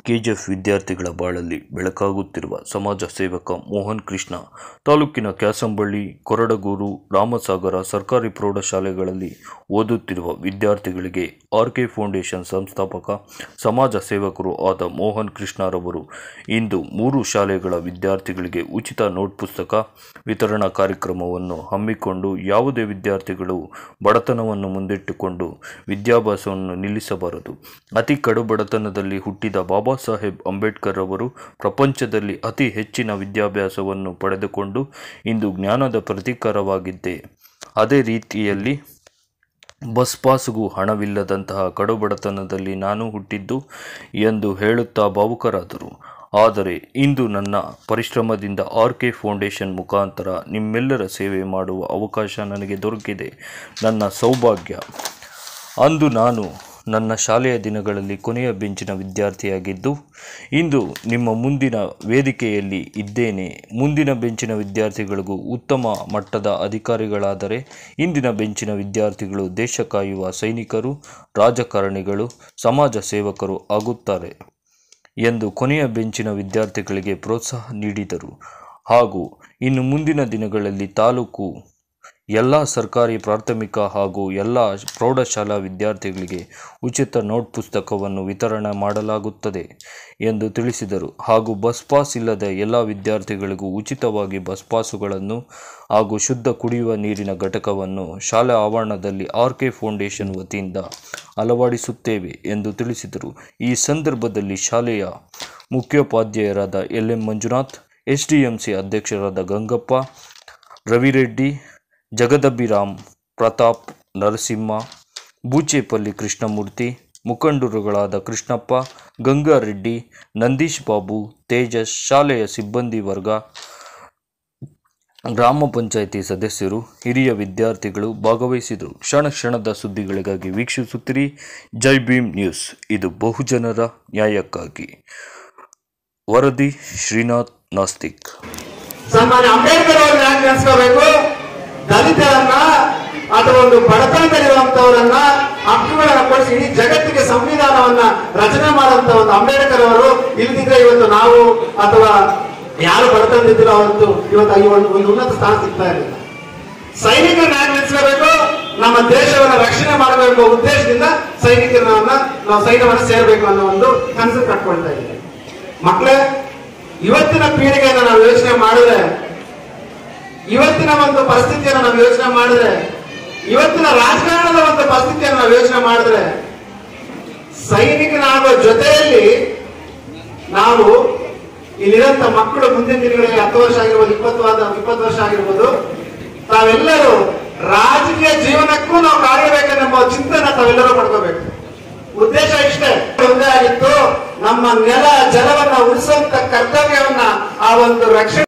KGF ವಿದ್ಯಾರ್ಥಿಗಳ ಬಾಳಲ್ಲಿ ಬೆಳಕಾಗುತ್ತಿರುವ ಸಮಾಜ ಸೇವಕ ಮೋಹನ್ ಕೃಷ್ಣ ತಾಲೂಕಿನ ಕ್ಯಾಸಂಬಳ್ಳಿ ಕೊರಡಗೂರು ರಾಮಸಾಗರ ಸರ್ಕಾರಿ ಪ್ರೌಢಶಾಲೆಗಳಲ್ಲಿ ಓದುತ್ತಿರುವ ವಿದ್ಯಾರ್ಥಿಗಳಿಗೆ ಆರ್ ಕೆ ಫೌಂಡೇಶನ್ ಸಂಸ್ಥಾಪಕ ಸಮಾಜ ಸೇವಕರು ಆದ ಮೋಹನ್ ಕೃಷ್ಣರವರು ಇಂದು ಮೂರು ಶಾಲೆಗಳ ವಿದ್ಯಾರ್ಥಿಗಳಿಗೆ ಉಚಿತ ನೋಟ್ ಪುಸ್ತಕ ವಿತರಣಾ ಕಾರ್ಯಕ್ರಮವನ್ನು ಹಮ್ಮಿಕೊಂಡು ಯಾವುದೇ ವಿದ್ಯಾರ್ಥಿಗಳು ಬಡತನವನ್ನು ಮುಂದಿಟ್ಟುಕೊಂಡು ವಿದ್ಯಾಭ್ಯಾಸವನ್ನು ನಿಲ್ಲಿಸಬಾರದು ಅತಿ ಕಡು ಬಡತನದಲ್ಲಿ ಹುಟ್ಟಿದ ಬಾಬಾ ಸಾಹೇಬ್ ಅಂಬೇಡ್ಕರ್ ಅವರು ಪ್ರಪಂಚದಲ್ಲಿ ಅತಿ ಹೆಚ್ಚಿನ ವಿದ್ಯಾಭ್ಯಾಸವನ್ನು ಪಡೆದುಕೊಂಡು ಇಂದು ಜ್ಞಾನದ ಪ್ರತೀಕಾರವಾಗಿದ್ದೆ ಅದೇ ರೀತಿಯಲ್ಲಿ ಬಸ್ ಪಾಸ್ಗೂ ಹಣವಿಲ್ಲದಂತಹ ಕಡುಬಡತನದಲ್ಲಿ ನಾನು ಹುಟ್ಟಿದ್ದು ಎಂದು ಹೇಳುತ್ತಾ ಭಾವುಕರಾದರು ಆದರೆ ಇಂದು ನನ್ನ ಪರಿಶ್ರಮದಿಂದ ಆರ್ ಕೆ ಫೌಂಡೇಶನ್ ಮುಖಾಂತರ ನಿಮ್ಮೆಲ್ಲರ ಸೇವೆ ಮಾಡುವ ಅವಕಾಶ ನನಗೆ ದೊರಕಿದೆ ನನ್ನ ಸೌಭಾಗ್ಯ ಅಂದು ನಾನು ನನ್ನ ಶಾಲೆಯ ದಿನಗಳಲ್ಲಿ ಕೊನೆಯ ಬೆಂಚಿನ ವಿದ್ಯಾರ್ಥಿಯಾಗಿದ್ದು ಇಂದು ನಿಮ್ಮ ಮುಂದಿನ ವೇದಿಕೆಯಲ್ಲಿ ಇದ್ದೇನೆ ಮುಂದಿನ ಬೆಂಚಿನ ವಿದ್ಯಾರ್ಥಿಗಳಿಗೂ ಉತ್ತಮ ಮಟ್ಟದ ಅಧಿಕಾರಿಗಳಾದರೆ ಇಂದಿನ ಬೆಂಚಿನ ವಿದ್ಯಾರ್ಥಿಗಳು ದೇಶ ಕಾಯುವ ಸೈನಿಕರು ರಾಜಕಾರಣಿಗಳು ಸಮಾಜ ಸೇವಕರು ಆಗುತ್ತಾರೆ ಎಂದು ಕೊನೆಯ ಬೆಂಚಿನ ವಿದ್ಯಾರ್ಥಿಗಳಿಗೆ ಪ್ರೋತ್ಸಾಹ ನೀಡಿದರು ಹಾಗೂ ಇನ್ನು ಮುಂದಿನ ದಿನಗಳಲ್ಲಿ ತಾಲೂಕು ಎಲ್ಲ ಸರ್ಕಾರಿ ಪ್ರಾಥಮಿಕ ಹಾಗೂ ಎಲ್ಲ ಪ್ರೌಢಶಾಲಾ ವಿದ್ಯಾರ್ಥಿಗಳಿಗೆ ಉಚಿತ ನೋಟ್ ಪುಸ್ತಕವನ್ನು ವಿತರಣೆ ಮಾಡಲಾಗುತ್ತದೆ ಎಂದು ತಿಳಿಸಿದರು ಹಾಗೂ ಬಸ್ ಪಾಸ್ ಇಲ್ಲದ ಎಲ್ಲ ವಿದ್ಯಾರ್ಥಿಗಳಿಗೂ ಉಚಿತವಾಗಿ ಬಸ್ ಪಾಸುಗಳನ್ನು ಹಾಗೂ ಶುದ್ಧ ಕುಡಿಯುವ ನೀರಿನ ಘಟಕವನ್ನು ಶಾಲಾ ಆವರಣದಲ್ಲಿ ಆರ್ ಕೆ ಫೌಂಡೇಶನ್ ವತಿಯಿಂದ ಅಳವಡಿಸುತ್ತೇವೆ ಎಂದು ತಿಳಿಸಿದರು ಈ ಸಂದರ್ಭದಲ್ಲಿ ಶಾಲೆಯ ಮುಖ್ಯೋಪಾಧ್ಯಾಯರಾದ L M Manjunath S D M C ಅಧ್ಯಕ್ಷರಾದ ಗಂಗಪ್ಪ ರವಿರೆಡ್ಡಿ ಜಗದಭಿರಾಮ್ ಪ್ರತಾಪ್ ನರಸಿಂಹ ಬೂಚೇಪಲ್ಲಿ ಕೃಷ್ಣಮೂರ್ತಿ ಮುಖಂಡರುಗಳಾದ ಕೃಷ್ಣಪ್ಪ ಗಂಗಾರೆಡ್ಡಿ ನಂದೀಶ್ ಬಾಬು ತೇಜಸ್ ಶಾಲೆಯ ಸಿಬ್ಬಂದಿ ವರ್ಗ ಗ್ರಾಮ ಪಂಚಾಯಿತಿ ಸದಸ್ಯರು ಹಿರಿಯ ವಿದ್ಯಾರ್ಥಿಗಳು ಭಾಗವಹಿಸಿದರು ಕ್ಷಣ ಕ್ಷಣದ ಸುದ್ದಿಗಳಿಗಾಗಿ ವೀಕ್ಷಿಸುತ್ತಿರಿ ಜೈ ಭೀಮ್ ನ್ಯೂಸ್ ಇದು ಬಹುಜನರ ನ್ಯಾಯಕ್ಕಾಗಿ ವರದಿ ಶ್ರೀನಾಥ್ ನಾಸ್ತಿಕ್ ಸನ್ಮಾನ್ಯ ಅಂಬೇಡ್ಕರ್ ಅವ್ರನ್ನ ಯಾಕೆ ನೆನೆಸ್ಕೋಬೇಕು ದಲಿತರನ್ನ ಅಥವಾ ಒಂದು ಬಡತನದಲ್ಲಿರುವಂತವರನ್ನ ಹಕ್ಕುಗಳನ್ನ ಕೊಡಿಸಿ ಇಡೀ ಜಗತ್ತಿಗೆ ಸಂವಿಧಾನವನ್ನ ರಚನೆ ಮಾಡುವಂತ ಒಂದು ಅಂಬೇಡ್ಕರ್ ಅವರು ಇಲ್ದಿದ್ರೆ ಇವತ್ತು ನಾವು ಅಥವಾ ಯಾರು ಬಡತನದಿದ್ರು ಅವತ್ತು ಇವತ್ತು ಈ ಒಂದು ಒಂದು ಉನ್ನತ ಸ್ಥಾನ ಸಿಗ್ತಾ ಇರಲಿಲ್ಲ ಸೈನಿಕರನ್ನ ಯಾಕೆ ನೆನೆಸ್ಕೋಬೇಕು ನಮ್ಮ ದೇಶವನ್ನ ರಕ್ಷಣೆ ಮಾಡಬೇಕು ಉದ್ದೇಶದಿಂದ ಸೈನಿಕರನ್ನ ನಾವು ಸೈನ್ಯವನ್ನ ಸೇರ್ಬೇಕು ಅನ್ನೋ ಒಂದು ಕನಸು ಕಟ್ಕೊಳ್ತಾ ಇದ್ದೀವಿ ಮಕ್ಕಳೇ ಇವತ್ತಿನ ಪೀಳಿಗೆಯನ್ನ ನಾವು ಯೋಚನೆ ಮಾಡಿದ್ರೆ ಇವತ್ತಿನ ಒಂದು ಪರಿಸ್ಥಿತಿಯನ್ನು ನಾವು ಯೋಚನೆ ಮಾಡಿದ್ರೆ ಇವತ್ತಿನ ರಾಜಕಾರಣದ ಒಂದು ಪರಿಸ್ಥಿತಿಯನ್ನು ನಾವು ಯೋಚನೆ ಮಾಡಿದ್ರೆ ಸೈನಿಕನಾಗುವ ಜೊತೆಯಲ್ಲಿ ನಾವು ಇಲ್ಲಿರಂತ ಮಕ್ಕಳು ಮುಂದಿನ ದಿನಗಳಿಗೆ ಹತ್ತು ವರ್ಷ ಆಗಿರ್ಬೋದು ಇಪ್ಪತ್ತು ವಾರ- ಇಪ್ಪತ್ತು ವರ್ಷ ಆಗಿರ್ಬೋದು ತಾವೆಲ್ಲರೂ ರಾಜಕೀಯ ಜೀವನಕ್ಕೂ ನಾವು ಕಾಯಬೇಕೆನ್ನುವ ಚಿಂತನೆ ತಾವೆಲ್ಲರೂ ಪಡ್ಕೋಬೇಕು ಉದ್ದೇಶ ಇಷ್ಟೇ ಒಂದೇ ಆಗಿತ್ತು ನಮ್ಮ ನೆಲ ಜಲವನ್ನ ಉಳಿಸುವಂತ ಕರ್ತವ್ಯವನ್ನ ಆ ಒಂದು ರಕ್ಷಣೆ